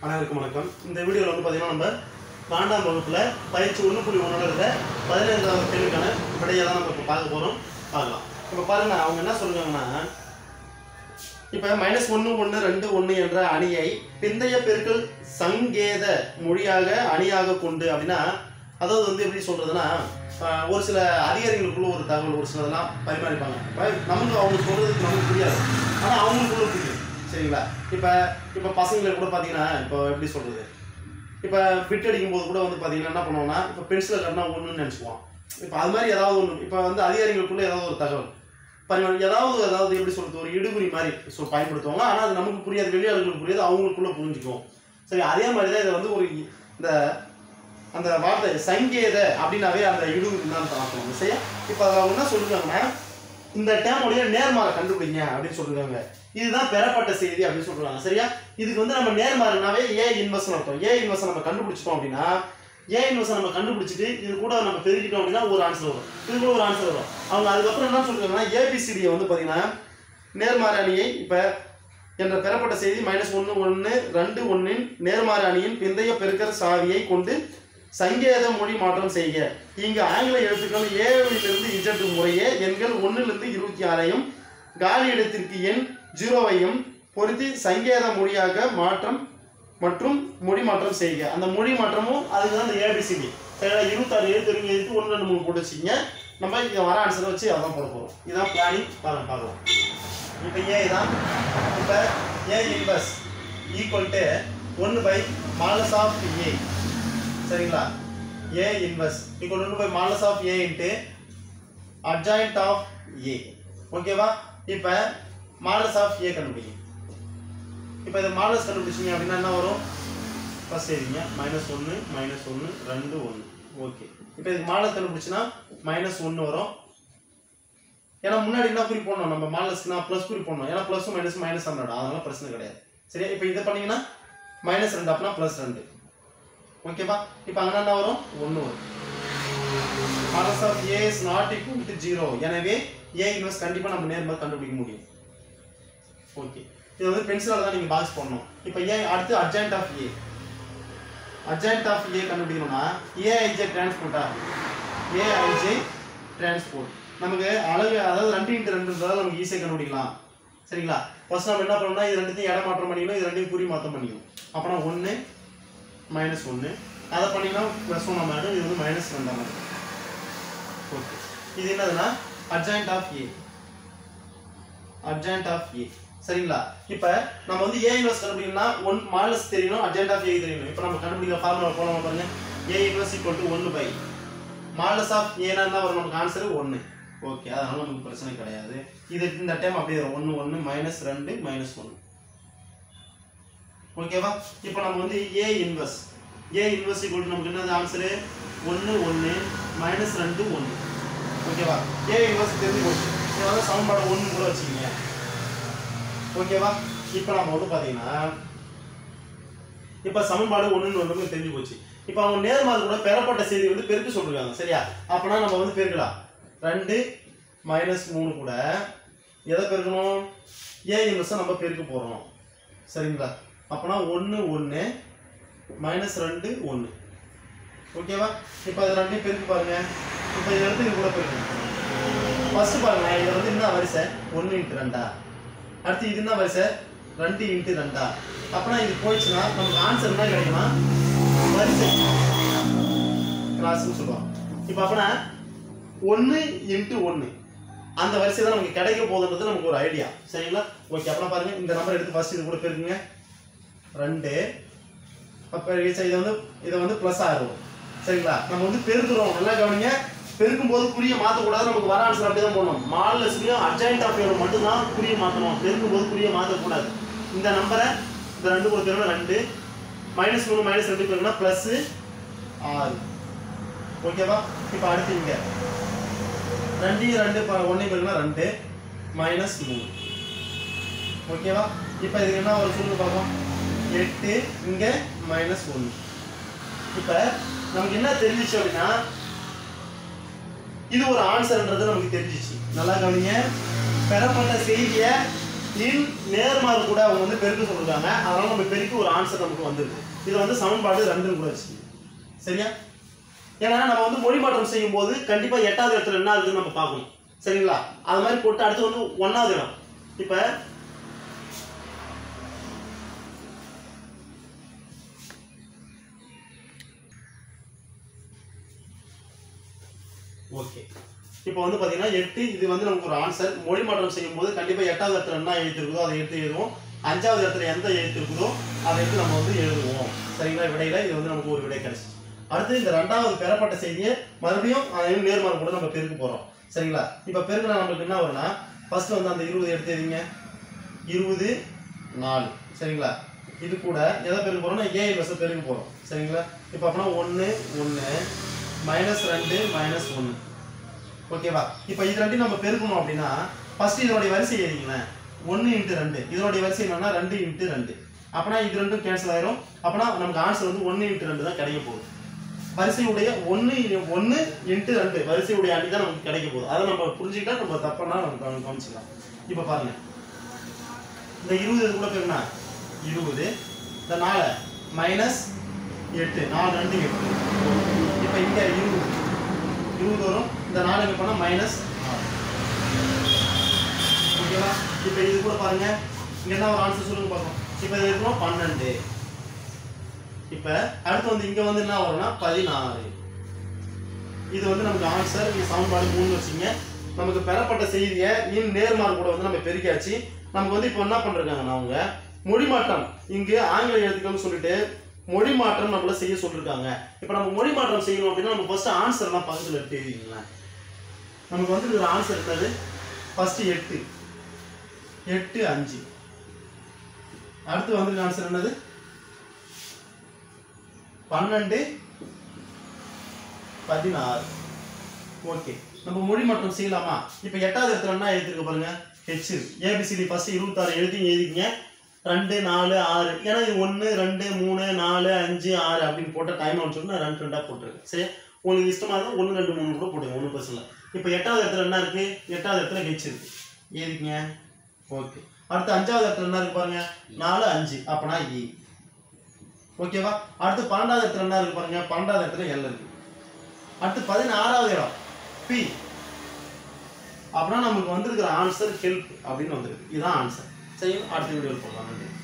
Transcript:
அனைவருக்கும் வணக்கம் இந்த வீடியோவில் வந்து பார்த்தீங்கன்னா நம்ம பன்னெண்டாம் வகுப்பில் பயிற்சி ஒன்று புள்ளி ஒன்றில் இருக்க பதினைந்தாவது கேள்விக்கான விடையை தான் நம்ம இப்போ பார்க்க போகிறோம் பார்க்கலாம் இப்போ பாருங்க அவங்க என்ன சொல்றாங்கன்னா இப்போ மைனஸ் ஒன்று ஒன்று ரெண்டு ஒன்று என்ற அணியை பிந்தைய பெருக்கல் சங்கேத மொழியாக அணியாக கொண்டு அப்படின்னா அதாவது வந்து எப்படி சொல்றதுன்னா ஆஹ், ஒரு சில அதிகாரிகளுக்குள்ள ஒரு தகவல் ஒரு சிலதெல்லாம் பரிமாறிப்பாங்க இப்போ நமக்கு அவங்க சொல்றதுக்கு நமக்கு புரியாது ஆனால் அவங்களுக்குள்ள புரியும் சரிங்களா இப்போ இப்போ பசங்களை கூட பார்த்தீங்கன்னா இப்போ எப்படி சொல்றது இப்போ பிட் அடிக்கும் போது கூட வந்து பார்த்தீங்கன்னா என்ன பண்ணுவோம்னா இப்போ பென்சிலை கட்டினா ஒன்றுன்னு நினச்சிக்குவோம் இப்போ அது மாதிரி ஏதாவது ஒன்று இப்போ வந்து அதிகாரிகளுக்குள்ள ஏதாவது ஒரு தகவல் பரிமாணம் ஏதாவது ஏதாவது எப்படி சொல்றது ஒரு இடுகுறி மாதிரி சொ பயன்படுத்துவாங்க ஆனால் அது நமக்கு புரியாது வெளியாளர்களுக்கு புரியாது அவங்களுக்குள்ள புரிஞ்சுக்கும் சரி அதே மாதிரி தான் இதை வந்து ஒரு இ- இந்த அந்த வார்த்தை சங்கேத அப்படின்னாவே அந்த இடுகுறி தான் பார்க்கணும் சரியா இப்போ அதில் அவங்க என்ன சொல்லிருக்காங்கன்னா இந்த டேமுடைய நேர்மாறை கண்டுபிடிங்க அப்படின்னு சொல்லிருக்காங்க இதுதான் பெறப்பட்ட செய்தி அப்படின்னு சொல்றாங்க சரியா இதுக்கு வந்து நம்ம நேர்மாறுனாவே ஏ இன்வெர்ஸ் அர்த்தம் ஏ இன்வெர்ஸ் நம்ம கண்டுபிடிச்சிட்டோம் அப்படின்னா ஏ இன்வெர்ஸ் நம்ம கண்டுபிடிச்சிட்டு இது கூட நம்ம பெருக்கிட்டோம் அப்படின்னா ஒரு ஆன்சர் வரும் இது கூட ஒரு ஆன்சர் வரும் அவங்க அதுக்கப்புறம் என்ன சொல்றாங்கன்னா ஏபிசிடியை வந்து பார்த்தீங்கன்னா நேர்மாறு அணியை இப்போ என்ற பெறப்பட்ட செய்தி மைனஸ் ஒன்று ஒன்று ரெண்டு ஒன்றின் நேர்மாறு அணியின் பிந்தைய பெருக்கற் சாவியை கொண்டு சங்கேத மொழி மாற்றம் செய்க இங்கு ஆங்கில எழுத்துக்கள் ஏவிலிருந்து இஜெட் முறையே எண்கள் ஒன்றிலிருந்து இருபத்தி ஆறையும் காலி இடத்திற்கு எண் ஜீரோவையும் பொருத்தி சங்கேத மொழியாக மாற்றம் மற்றும் மொழி மாற்றம் செய்க அந்த மொழி மாற்றமும் அதுக்கு தான் அந்த ஏபிசிடி சரிங்களா இருபத்தாறு எழுத்து இருக்கு எழுத்து ஒன்று ரெண்டு மூணு போட்டு வச்சிங்க நம்ம இங்கே வர ஆன்சரை வச்சு அதான் போட போகிறோம் இதுதான் பிளானிங் பாருங்க பார்க்கலாம் இப்போ ஏ தான் இப்போ ஏ இன்வர்ஸ் ஈக்குவல் டு ஒன்று பை மாலஸ் ஆஃப் ஏ சரிங்களா ஏ இன்வர்ஸ் ஈக்குவல் ஒன்று by modulus of A into adjoint of A ஓகேவா இப்போ மாலஸ் ஆஃப் ஏ கண்டுபிடிங்க இப்போ இது மாலஸ் கண்டுபிடிச்சிங்க அப்படின்னா என்ன வரும் ஃபர்ஸ்ட் எழுதிங்க மைனஸ் ஒன்று மைனஸ் ஒன்று ரெண்டு ஒன்று ஓகே இப்போ இது மாலஸ் கண்டுபிடிச்சினா மைனஸ் ஒன்று வரும் ஏன்னா முன்னாடி என்ன குறி போடணும் நம்ம மாலஸ்க்கு நான் ப்ளஸ் குறி போடணும் ஏன்னா ப்ளஸ் மைனஸ் மைனஸ் ஹண்ட்ரட் அதனால பிரச்சனை கிடையாது சரியா இப்போ இதை பண்ணீங்கன்னா மைனஸ் ரெண்டு அப்படின்னா ப்ளஸ் ரெண்டு ஓகேவா இப்போ அங்கே என்ன வரும் ஒன்று வரும் modulus of A is not equal to zero எனவே ஏ இன்வெஸ்ட் கண்டிப்பாக நம்ம நேர்மா கண்டுபிடிக்க முடியும் ஓகே இது வந்து பென்சிலால் தான் நீங்கள் பாக்ஸ் பண்ணணும் இப்போ ஏ அடுத்து adjoint of A adjoint of A கண்டுபிடிக்கணும்னா ஏஐஜே டிரான்ஸ்போர்ட்டா ஏஐஜே டிரான்ஸ்போர்ட் நமக்கு அழகு அதாவது ரெண்டு இன்ட்டு ரெண்டுன்றதால நமக்கு ஈஸியாக கண்டுபிடிக்கலாம் சரிங்களா ஃபர்ஸ்ட் நம்ம என்ன பண்ணணும்னா இது ரெண்டுத்தையும் இடம் மாற்றம் பண்ணிக்கணும் இது ரெண்டையும் குறி மாற்றம் பண்ணிக்கணும் அப்போனா ஒன்று மைனஸ் ஒன்று அதை பண்ணிங்கன்னா ப்ளஸ் ஒன் மாதிரி இது வந்து மைனஸ் ரெண்டாம் மாதிரி ஓகே இது என்னதுன்னா adjoint of A adjoint of A சரிங்களா இப்போ நம்ம வந்து ஏ இன்வெஸ்ட் கண்டுபிடிக்கணும்னா ஒன் மாலஸ் தெரியணும் அர்ஜென்ட் ஆஃப் ஏ தெரியணும் இப்போ நம்ம கண்டுபிடிக்கிற ஃபார்முலா போலாம் பாருங்க ஏ இன்வெஸ்ட் ஈக்குவல் டு ஒன்று பை மாலஸ் ஆஃப் ஏனா தான் வரும் நமக்கு ஆன்சர் ஒன்று ஓகே அதனால நமக்கு பிரச்சனை கிடையாது இது இந்த டைம் அப்படியே வரும் ஒன்று ஒன்று மைனஸ் ரெண்டு மைனஸ் ஒன்று ஓகேவா இப்போ நம்ம வந்து A inverse A inverse equal நமக்கு என்னது ஆன்சரு ஒன்று ஒன்று மைனஸ் ரெண்டு ஒன்று ஓகேவா ஏ இன்வெர்ஸ் தெரிஞ்சு போச்சு இதை வந்து சமன்பாடு ஒன்று கூட வச்சுக்கோங்க ஓகேவா இப்போ நம்ம வந்து பார்த்தீங்கன்னா இப்போ சமன்பாடு ஒன்றுன்னு ஒன்றுக்கு தெரிஞ்சு போச்சு இப்போ அவங்க நேர்மாறு கூட பெறப்பட்ட செய்தி வந்து பெருக்க சொல்லிருக்காங்க சரியா அப்போனா நம்ம வந்து பெருக்கலாம் ரெண்டு மைனஸ் மூணு கூட எதை பெருக்கணும் ஏ இன்வெர்ஸை நம்ம பெருக்க போகிறோம் சரிங்களா அப்போனா ஒன்று ஒன்று மைனஸ் ரெண்டு ஒன்று ஓகேவா இப்போ அது ரெண்டையும் பெருக்கு பாருங்க இப்போ இதை எடுத்து இது கூட பெருக்கணும் ஃபர்ஸ்ட் பாருங்க இது வந்து என்ன வரிசை ஒன்று இன்ட்டு ரெண்டா அடுத்து இது என்ன வரிசை ரெண்டு இன்ட்டு ரெண்டா அப்போனா இது போயிடுச்சுன்னா நமக்கு ஆன்சர் என்ன கிடைக்குமா வரிசை கிளாஸ்னு சொல்லுவாங்க இப்போ அப்போனா ஒன்று இன்ட்டு ஒன்று அந்த வரிசை தான் நமக்கு கிடைக்க போகுதுன்றது நமக்கு ஒரு ஐடியா சரிங்களா ஓகே அப்புறம் பாருங்க இந்த நம்பர் எடுத்து ஃபர்ஸ்ட் இது கூட பெருக்குங்க ரெண்டு அப்போ இதை வந்து இதை வந்து ப்ளஸ் ஆகும் சரிங்களா நம்ம வந்து பெருக்குறோம் நல்லா கவனிங்க பெருக்கும் போது குறிய மாற்றக்கூடாது நமக்கு வர ஆன்சர் அப்படியே தான் போடணும் மாடலஸ்லையும் அர்ஜென்ட் ஆஃப் மட்டும்தான் குறிய மாற்றணும் பெருக்கும் போது குறிய மாற்றக்கூடாது இந்த நம்பரை இந்த ரெண்டு கூட பெருனா ரெண்டு மைனஸ் மூணு மைனஸ் ரெண்டு பெருனா ப்ளஸ்ஸு ஆறு ஓகேவா இப்போ அடுத்து இங்கே ரெண்டையும் ரெண்டு இப்போ ஒன்றையும் பெருனா ரெண்டு மைனஸ் மூணு ஓகேவா இப்போ இதுக்கு என்ன ஒரு சொல்லுங்க பார்ப்போம் எட்டு இங்கே மைனஸ் ஒன்று இப்போ நமக்கு என்ன தெரிஞ்சிச்சு அப்படின்னா இது ஒரு ஆன்சர்ன்றது நமக்கு தெரிஞ்சிச்சு நல்லா கவனிங்க பெறப்பட்ட செய்தியை இன் நேர்மாறு கூட அவங்க வந்து பெருக்க சொல்லிருக்காங்க அதனால நம்ம பெருக்கி ஒரு ஆன்சர் நமக்கு வந்துருக்கு இது வந்து சமன்பாடு ரெண்டுன்னு கூட வச்சுக்கோங்க சரியா ஏன்னா நம்ம வந்து மொழி மாற்றம் செய்யும் போது கண்டிப்பா எட்டாவது இடத்துல என்ன இருக்குன்னு நம்ம பார்க்கணும் சரிங்களா அது மாதிரி போட்டு அடுத்து வந்து ஒன்னாவது இடம் இப்ப ஓகே இப்போ வந்து பார்த்தீங்கன்னா எட்டு இது வந்து நமக்கு ஒரு ஆன்சர் மொழி மாற்றம் செய்யும் போது கண்டிப்பாக எட்டாவது இடத்துல என்ன எழுத்து இருக்குதோ அதை எடுத்து எழுதுவோம் அஞ்சாவது இடத்துல எந்த எழுத்து இருக்குதோ அதை எடுத்து நம்ம வந்து எழுதுவோம் சரிங்களா விடையில இது வந்து நமக்கு ஒரு விடை கிடைச்சு அடுத்து இந்த ரெண்டாவது பெறப்பட்ட செய்தியை மறுபடியும் அதையும் நேர்மாறு கூட நம்ம பெருக்க போகிறோம் சரிங்களா இப்போ பெருக்கினா நம்மளுக்கு என்ன வரும்னா ஃபர்ஸ்ட் வந்து அந்த இருபது எடுத்து எழுதிங்க இருபது நாலு சரிங்களா இது கூட எதை பெருக்க போகிறோம்னா ஏ பஸ்ஸை பெருக்க போகிறோம் சரிங்களா இப்போ அப்படின்னா ஒன்று ஒன்று மைனஸ் ரெண்டு மைனஸ் ஒன்று ஓகேவா இப்போ இது ரெண்டையும் நம்ம பெருக்கணும் அப்படின்னா ஃபர்ஸ்ட் இதனுடைய வரிசை எழுதிங்களேன் ஒன்று இன்ட்டு ரெண்டு இதனுடைய வரிசை என்னன்னா ரெண்டு இன்ட்டு ரெண்டு அப்பனா இது ரெண்டும் கேன்சல் ஆயிரும் அப்பனா நமக்கு ஆன்சர் வந்து ஒன்று இன்ட்டு ரெண்டு தான் கிடைக்க போகுது வரிசையுடைய ஒன்று ஒன்று இன்ட்டு ரெண்டு வரிசையுடைய அடி தான் நமக்கு கிடைக்க போகுது அதை நம்ம புரிஞ்சுக்கிட்டா நம்ம தப்பனா நம்ம கவனி- கவனிச்சுக்கலாம் இப்போ பாருங்க இந்த இருபது இது கூட பேருனா இருபது இந்த நாலு மைனஸ் எட்டு நாலு ரெண்டு எட்டு இப்போ இங்கே இருபது இருபது வரும் இந்த நாலு இங்கே போனால் மைனஸ் ஓகேவா இப்போ இது கூட பாருங்க இங்க என்ன ஒரு ஆன்சர் சொல்லுங்க பார்ப்போம் இப்போ இது இருக்கணும் பன்னெண்டு இப்போ அடுத்து வந்து இங்க வந்து என்ன வரும்னா பதினாறு இது வந்து நமக்கு ஆன்சர் இது சமன்பாடு மூணு வச்சுங்க நமக்கு பெறப்பட்ட செய்தியை இன் நேர்மாறு கூட வந்து நம்ம பெருக்கியாச்சு நமக்கு வந்து இப்போ என்ன பண்ணிருக்காங்கன்னா அவங்க மொழி மாற்றம் இங்கு ஆங்கில எழுத்துக்கள்னு சொல்லிட்டு மொழி மாற்றம் நம்மள செய்ய சொல்லிருக்காங்க இப்போ நம்ம மொழி மாற்றம் செய்யணும் அப்படின்னா நம்ம ஃபர்ஸ்ட் ஆன்சர்லாம் பக்கத்தில் எடுத்து எழுதிங்களேன் நமக்கு வந்து ஒரு ஆன்சர் இருக்காது ஃபர்ஸ்ட் எட்டு எட்டு அஞ்சு அடுத்து வந்து ஆன்சர் என்னது பன்னெண்டு பதினாறு ஓகே நம்ம மொழி மாற்றம் செய்யலாமா இப்போ எட்டாவது இடத்துல என்ன எழுதிருக்கு பாருங்க ஹெச் ஏபிசிடி ஃபர்ஸ்ட் இருபத்தாறு எழுதி எழுதிங்க ரெண்டு நாலு ஆறு ஏன்னா இது ஒன்று ரெண்டு மூணு நாலு அஞ்சு ஆறு அப்படின்னு போட்ட டைம் ஆகும் சொல்லி நான் ரெண்டு ரெண்டாக போட்டிருக்கேன் சரி உங்களுக்கு இஷ்டமாக இருந்தால் ஒன்று ரெண்டு மூணு கூட போடுங்க ஒன்றும் பிரச்சனை இல்லை இப்போ எட்டாவது இடத்துல என்ன இருக்கு எட்டாவது இடத்துல ஹெச் இருக்கு எழுதிங்க ஓகே அடுத்து அஞ்சாவது இடத்துல என்ன இருக்கு பாருங்க நாலு அஞ்சு அப்பனா இ ஓகேவா அடுத்து பன்னெண்டாவது இடத்துல என்ன இருக்கு பாருங்க பன்னெண்டாவது இடத்துல எல் இருக்கு அடுத்து பதினாறாவது இடம் பி அப்படின்னா நமக்கு வந்திருக்கிற ஆன்சர் ஹெல்ப் அப்படின்னு வந்திருக்கு இதுதான் ஆன்சர் சரி அடுத்த வீடியோவில் போகலாம் நன்றி